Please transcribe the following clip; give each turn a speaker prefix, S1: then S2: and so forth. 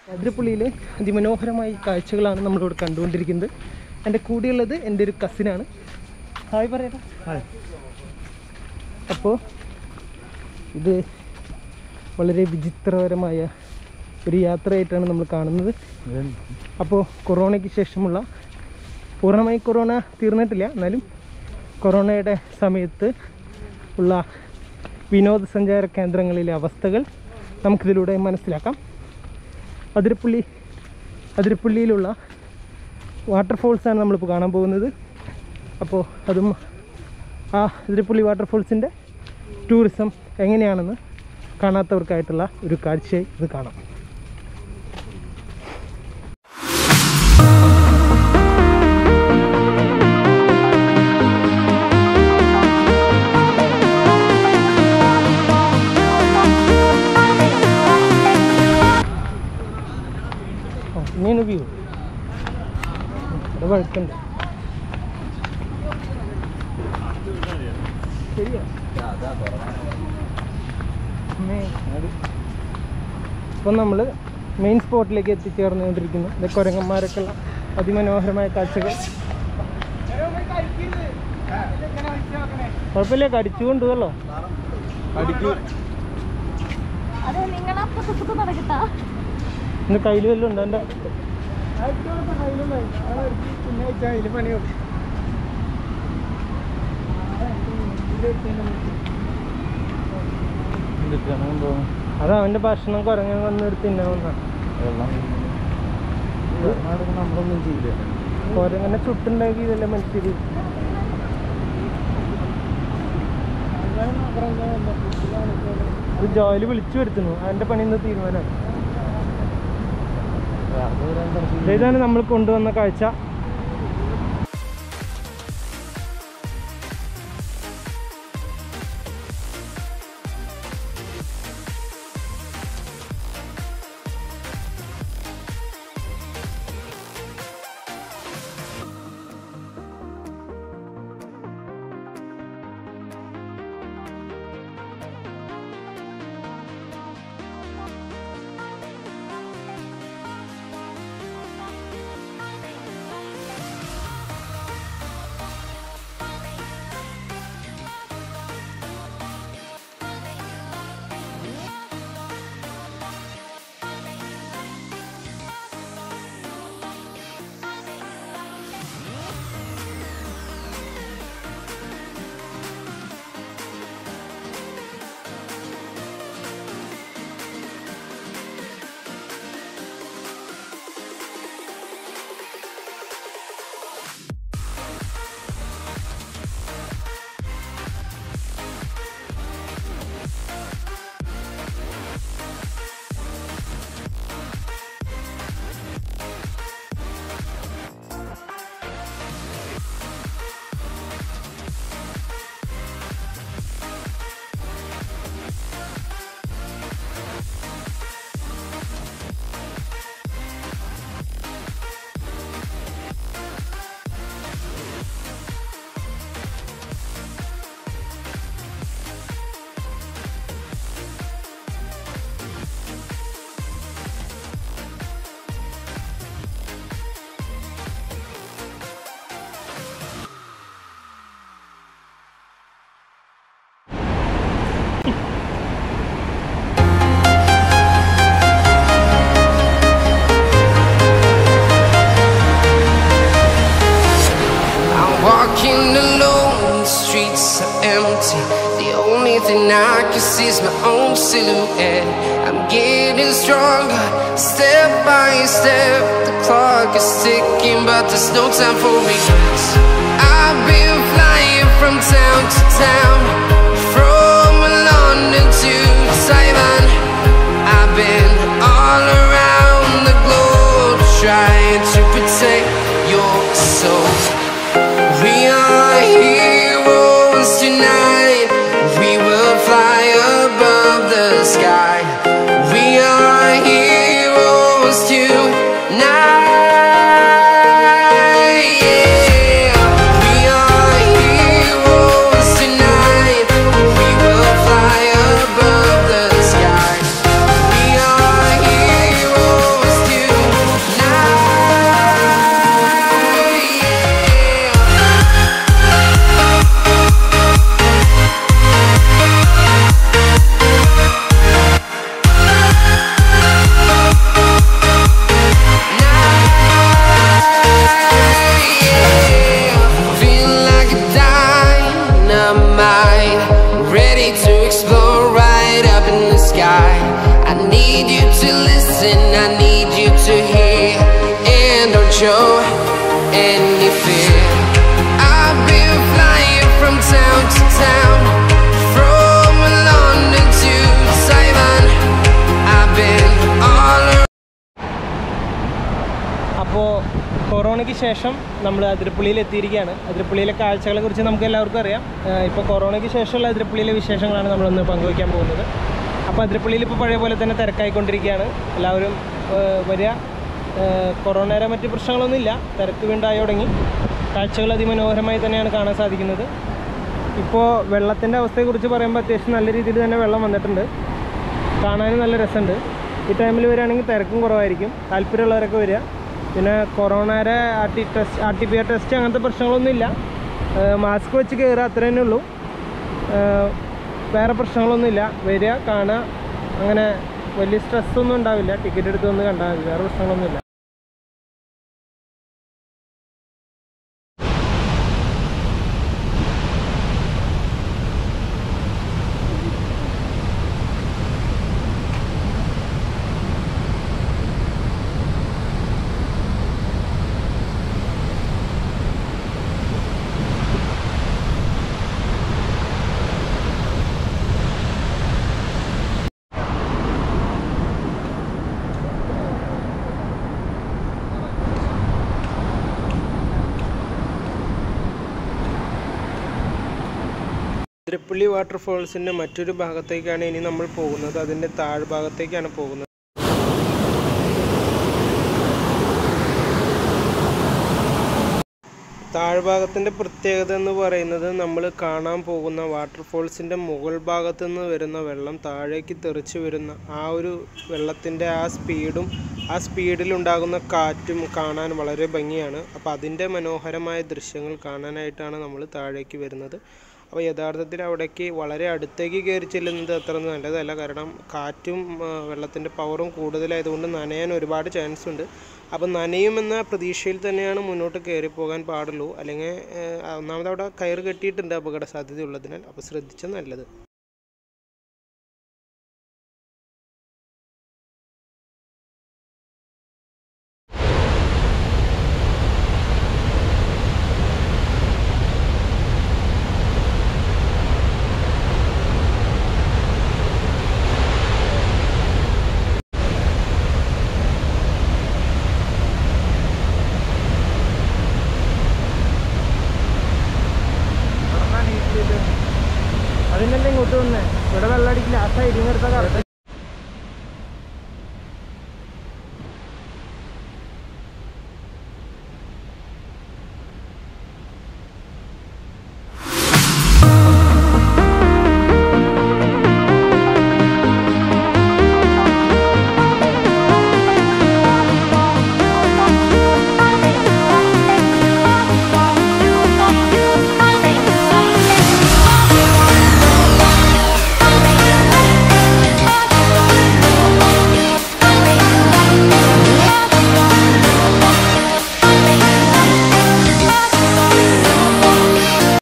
S1: അതിരപ്പള്ളിയിലെ അതിമനോഹരമായ കാഴ്ചകളാണ് നമ്മളിവിടെ കണ്ടുകൊണ്ടിരിക്കുന്നത് എൻ്റെ കൂടെയുള്ളത് എൻ്റെ ഒരു കസിനാണ് ഹായ് പറയട്ടെ അപ്പോൾ ഇത് വളരെ വിചിത്രപരമായ ഒരു യാത്രയായിട്ടാണ് നമ്മൾ കാണുന്നത് അപ്പോൾ കൊറോണയ്ക്ക് ശേഷമുള്ള പൂർണ്ണമായി കൊറോണ തീർന്നിട്ടില്ല എന്നാലും കൊറോണയുടെ സമയത്ത് ഉള്ള വിനോദസഞ്ചാര കേന്ദ്രങ്ങളിലെ അവസ്ഥകൾ നമുക്കിതിലൂടെ മനസ്സിലാക്കാം അതിരപ്പള്ളി അതിരപ്പള്ളിയിലുള്ള വാട്ടർഫോൾസാണ് നമ്മളിപ്പോൾ കാണാൻ പോകുന്നത് അപ്പോൾ അതും ആ അതിരപ്പള്ളി വാട്ടർഫോൾസിൻ്റെ ടൂറിസം എങ്ങനെയാണെന്ന് കാണാത്തവർക്കായിട്ടുള്ള ഒരു കാഴ്ചയായി ഇത് കാണാം ആ, ഇനിയാണ് വ്യൂ ഇവിടെ വഴുക്കുണ്ട് ശരിയാ ഇപ്പം നമ്മൾ മെയിൻ സ്പോട്ടിലേക്ക് എത്തിച്ചേർന്നുകൊണ്ടിരിക്കുന്നു ഇത് കുരങ്ങന്മാരൊക്കെ ഉള്ള അതിമനോഹരമായ കാഴ്ചകൾ കുഴപ്പമില്ല കടിച്ചു കൊണ്ടുപോകല്ലോ
S2: അത് നിങ്ങളപ്പുറത്ത് നടക്കട്ടാ
S1: ഇന്ന് കയ്യിൽ വല്ലതും ഉണ്ടോ എൻ്റെ അത് അവൻ്റെ ഭക്ഷണം കുരങ്ങൻ വന്നെടുത്ത് തിന്നാവുന്ന
S3: നമ്മളൊന്നും ചെയ്യില്ല
S1: കുരങ്ങനെ ചുട്ടുണ്ടാക്കിയതല്ലേ മനുഷ്യര് ഇത് ജോലി വിളിച്ചു വരുത്തുന്നു അവൻ്റെ പണി ഇന്ന് തീരുമാനമാണ് ഇതാണ് നമ്മൾ കൊണ്ടുവന്ന കാഴ്ച
S4: I'm walking alone, the streets are empty. The only thing I can see is my own silhouette. I'm getting stronger, step by step. The clock is ticking, but there's no time for regrets. I've been flying from town to town, from London to Taiwan. I've been all around the globe trying to protect your soul. We are heroes tonight. We will fly above the sky. We are heroes tonight. Yeah. We are heroes tonight. We will fly above to listen, I need you to hear. And don't show any fear. I've been flying from town to town, from London to Taiwan. I've been all around.
S1: അപ്പോൾ കൊറോണയ്ക്ക് ശേഷം നമ്മൾ അതിരപ്പള്ളിയിൽ എത്തിയിരിക്കുകയാണ് അതിരപ്പള്ളിയിലെ കാഴ്ചകളെ കുറിച്ച് നമുക്ക് എല്ലാവർക്കും അറിയാം ഇപ്പോൾ കൊറോണയ്ക്ക് ശേഷമുള്ള അതിരപ്പള്ളിയിലെ വിശേഷങ്ങളാണ് നമ്മളിന്ന് പങ്കുവയ്ക്കാൻ പോകുന്നത് അപ്പോൾ അതിരപ്പള്ളിയിൽ ഇപ്പോൾ പഴയ പോലെ തന്നെ തിരക്കായിക്കൊണ്ടിരിക്കുകയാണ് എല്ലാവരും ആ, വരിക ആ, കൊറോണയുടെ മറ്റ് പ്രശ്നങ്ങളൊന്നുമില്ല തിരക്ക് വീണ്ടായി തുടങ്ങി കാഴ്ചകൾ അതിമനോഹരമായി തന്നെയാണ് കാണാൻ സാധിക്കുന്നത് ഇപ്പോൾ വെള്ളത്തിൻ്റെ അവസ്ഥയെക്കുറിച്ച് പറയുമ്പോൾ അത്യാവശ്യം നല്ല രീതിയിൽ തന്നെ വെള്ളം വന്നിട്ടുണ്ട് കാണാനും നല്ല രസമുണ്ട് ഈ ടൈമിൽ വരികയാണെങ്കിൽ തിരക്കും കുറവായിരിക്കും താല്പര്യമുള്ളവരൊക്കെ വരിക പിന്നെ കൊറോണയുടെ R T test R T P R test അങ്ങനത്തെ പ്രശ്നങ്ങളൊന്നുമില്ല മാസ്ക് വെച്ച് കയറുക അത്ര തന്നെ ഉള്ളൂ ഏഹ് വേറെ പ്രശ്നങ്ങളൊന്നുമില്ല വരിക കാണുക അങ്ങനെ വലിയ സ്ട്രെസ്സൊന്നും ഉണ്ടാവില്ല ടിക്കറ്റ് എടുത്ത് വന്ന് കണ്ടാൽ മതി വേറെ പ്രശ്നങ്ങളൊന്നുമില്ല തിരുപ്പള്ളി വാട്ടർഫോൾസിൻ്റെ മറ്റൊരു ഭാഗത്തേക്കാണ് ഇനി നമ്മൾ പോകുന്നത് അതിൻ്റെ താഴ്ഭാഗത്തേക്കാണ് പോകുന്നത് താഴ്ഭാഗത്തിൻ്റെ പ്രത്യേകത എന്ന് പറയുന്നത് നമ്മൾ കാണാൻ പോകുന്ന വാട്ടർഫോൾസിൻ്റെ മുകൾ ഭാഗത്തു നിന്ന് വരുന്ന വെള്ളം താഴേക്ക് തെറിച്ച് വരുന്ന ആ ഒരു വെള്ളത്തിൻ്റെ ആ സ്പീഡും ആ സ്പീഡിലുണ്ടാകുന്ന കാറ്റും കാണാൻ വളരെ ഭംഗിയാണ് അപ്പോൾ അതിൻ്റെ മനോഹരമായ ദൃശ്യങ്ങൾ കാണാനായിട്ടാണ് നമ്മൾ താഴേക്ക് വരുന്നത് അപ്പോൾ യഥാർത്ഥത്തിൽ അവിടേക്ക് വളരെ അടുത്തേക്ക് കയറി ചെല്ലുന്നത് അത്ര നല്ലതല്ല കാരണം കാറ്റും വെള്ളത്തിൻ്റെ പവറും കൂടുതലായതുകൊണ്ട് നനയാൻ ഒരുപാട് ചാൻസ് ഉണ്ട് അപ്പോൾ നനയുമെന്ന പ്രതീക്ഷയിൽ തന്നെയാണ് മുന്നോട്ട് കയറി പോകാൻ പാടുള്ളൂ അല്ലെങ്കിൽ ഏഹ്, ഒന്നാമത് അവിടെ കയറ് കെട്ടിയിട്ടുണ്ട് അപകട സാധ്യതയുള്ളതിനാൽ അപ്പോൾ ശ്രദ്ധിച്ചാൽ നല്ലത്